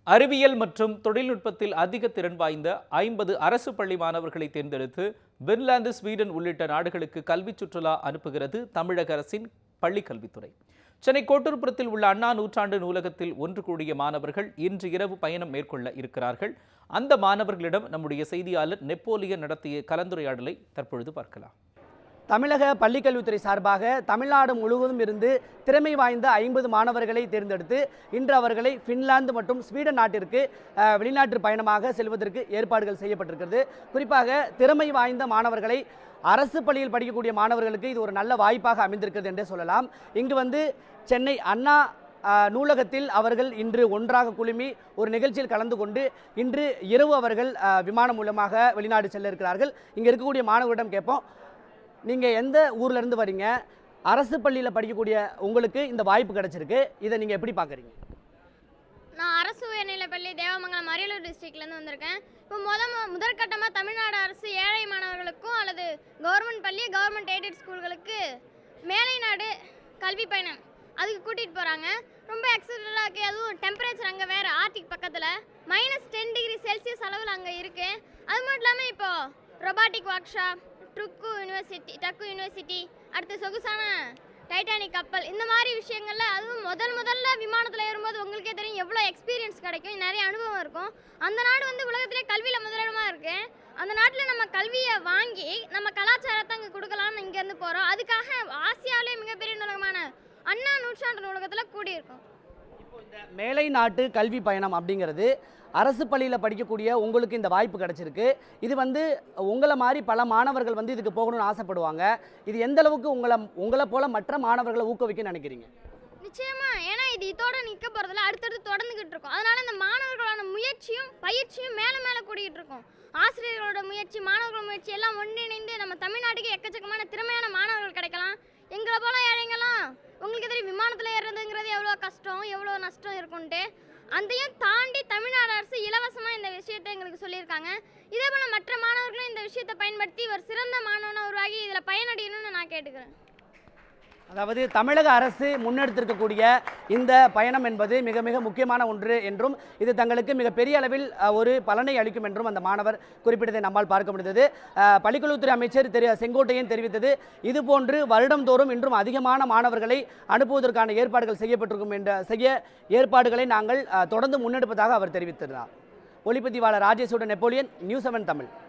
அறிவியல் மற்றும் தொழில்நுட்பத்தில் அதிக திறன் வாய்ந்த ஐம்பது அரசு பள்ளி மாணவர்களை தேர்ந்தெடுத்து பின்லாந்து ஸ்வீடன் உள்ளிட்ட நாடுகளுக்கு கல்விச் சுற்றுலா அனுப்புகிறது தமிழக அரசின் பள்ளிக் கல்வித்துறை சென்னை கோட்டூர்புரத்தில் உள்ள அண்ணா நூற்றாண்டு நூலகத்தில் ஒன்று கூடிய மாணவர்கள் இன்று இரவு பயணம் மேற்கொள்ள இருக்கிறார்கள் அந்த மாணவர்களிடம் நம்முடைய செய்தியாளர் நெப்போலியன் நடத்திய கலந்துரையாடலை தற்பொழுது பார்க்கலாம் தமிழக பள்ளிக்கல்வித்துறை சார்பாக தமிழ்நாடு முழுவதும் இருந்து திறமை வாய்ந்த ஐம்பது மாணவர்களை தேர்ந்தெடுத்து இன்று அவர்களை பின்லாந்து மற்றும் ஸ்வீடன் நாட்டிற்கு அஹ், வெளிநாட்டு பயணமாக செல்வதற்கு ஏற்பாடுகள் செய்யப்பட்டிருக்கிறது குறிப்பாக திறமை வாய்ந்த மாணவர்களை அரசு பள்ளியில் படிக்கக்கூடிய மாணவர்களுக்கு இது ஒரு நல்ல வாய்ப்பாக அமைந்திருக்கிறது என்றே சொல்லலாம் இங்கு வந்து சென்னை அண்ணா அஹ், நூலகத்தில் அவர்கள் இன்று ஒன்றாக குழுமி ஒரு நிகழ்ச்சியில் கலந்து கொண்டு இன்று இரவு அவர்கள் அஹ், விமானம் மூலமாக வெளிநாடு செல்ல இருக்கிறார்கள் இங்கே இருக்கக்கூடிய மாணவர்களிடம் கேட்போம் நீங்கள் எந்த ஊர்ல இருந்து வரீங்க அரசு பள்ளியில் படிக்கக்கூடிய உங்களுக்கு இந்த வாய்ப்பு கிடைச்சிருக்கு இதை நீங்கள் எப்படி பார்க்குறீங்க நான் அரசு உயர்நிலைப்பள்ளி தேவமங்கலம் அரியலூர் டிஸ்ட்ரிக்ட்லேருந்து வந்திருக்கேன் இப்போ முத மு- முதற்கட்டமாக தமிழ்நாடு அரசு ஏழை மாணவர்களுக்கும் அல்லது கவர்மெண்ட் பள்ளி கவர்மெண்ட் எய்டட் ஸ்கூல்களுக்கு மேலை நாடு கல்வி பயணம் அதுக்கு கூட்டிகிட்டு போகிறாங்க ரொம்ப எக்ஸைட்டடாக இருக்குது அதுவும் டெம்பரேச்சர் அங்கே வேறு ஆர்டிக் பக்கத்தில் மைனஸ் டென் டிகிரி செல்சியஸ் அளவில் அங்கே இருக்குது அது மட்டும் இல்லாமல் இப்போது ரொபாட்டிக் ஒர்க் ஷாப் ட்ருக்கு யூனிவர்சிட்டி டக்கு யூனிவர்சிட்டி அடுத்து சொகுசான டைட்டானிக் கப்பல் இந்த மாதிரி விஷயங்கள்ல அதுவும் முதல் முதல்ல விமானத்தில் ஏறும்போது உங்களுக்கே தெரியும் எவ்வளோ எக்ஸ்பீரியன்ஸ் கிடைக்கும் நிறைய அனுபவம் இருக்கும் அந்த நாடு வந்து உலகத்திலே கல்வியில் முதலிடமாக இருக்கு அந்த நாட்டில் நம்ம கல்வியை வாங்கி நம்ம கலாச்சாரத்தை அங்கே கொடுக்கலாம்னு இங்கேருந்து போகிறோம் அதுக்காக ஆசியாவிலே மிகப்பெரிய நூலகமான அண்ணா நூற்றாண்டு நூலகத்தில் கூடியிருக்கோம் மேலை நாட்டு கல்வி பயணம் அப்படிங்கிறது அரசு பள்ளியில் படிக்கக்கூடிய உங்களுக்கு இந்த வாய்ப்பு கிடைச்சிருக்கு இது வந்து உங்களை மாதிரி பல மாணவர்கள் வந்து இதுக்கு போகணும்னு ஆசைப்படுவாங்க இது எந்த அளவுக்கு உங்களை உங்களை போல மற்ற மாணவர்களை ஊக்குவிக்க நினைக்கிறீங்க நிச்சயமா ஏன்னா இது இதோட நிற்க போகிறதில்ல அடுத்தடுத்து தொடர்ந்துகிட்டு இருக்கும் அதனால இந்த மாணவர்களான முயற்சியும் பயிற்சியும் மேலே மேலே கூடிக்கிட்டு இருக்கும் ஆசிரியர்களோட முயற்சி மாணவர்களோட முயற்சி எல்லாம் ஒன்றிணைந்து நம்ம தமிழ்நாட்டுக்கு எக்கச்சக்கமான திறமையான மாணவர்கள் கிடைக்கலாம் எங்களை போல ஏழைங்கெல்லாம் உங்களுக்கு தெரியும் விமானத்தில் ஏறுறதுங்கிறது எவ்வளோ கஷ்டம் எவ்வளோ நஷ்டம் இருக்கும்ன்ட்டு அதையும் தாண்டி தமிழ்நாடு அரசு இலவசமாக இந்த விஷயத்தை எங்களுக்கு சொல்லியிருக்காங்க இதே போல் மற்ற மாணவர்களும் இந்த விஷயத்தை பயன்படுத்தி ஒரு சிறந்த மாணவனை உருவாகி இதில் பயனடையணும்னு நான் கேட்டுக்கிறேன் அதாவது தமிழக அரசு முன்னெடுத்திருக்கக்கூடிய இந்த பயணம் என்பது மிக மிக முக்கியமான ஒன்று என்றும் இது தங்களுக்கு மிக பெரிய அளவில் அஹ், ஒரு பலனை அளிக்கும் என்றும் அந்த மாணவர் குறிப்பிட்டதை நம்மால் பார்க்க முடிந்தது அஹ், பள்ளிக்கல்வித்துறை அமைச்சர் தெரி செங்கோட்டையன் தெரிவித்தது இதுபோன்று வருடந்தோறும் இன்றும் அதிகமான மாணவர்களை அனுப்புவதற்கான ஏற்பாடுகள் செய்யப்பட்டிருக்கும் என்ற செய்ய ஏற்பாடுகளை நாங்கள் அஹ், தொடர்ந்து முன்னெடுப்பதாக அவர் தெரிவித்திருந்தார் ஒளிப்பதிவாளர் ராஜேஷுடன் நெப்போலியன் நியூஸ் செவன் தமிழ்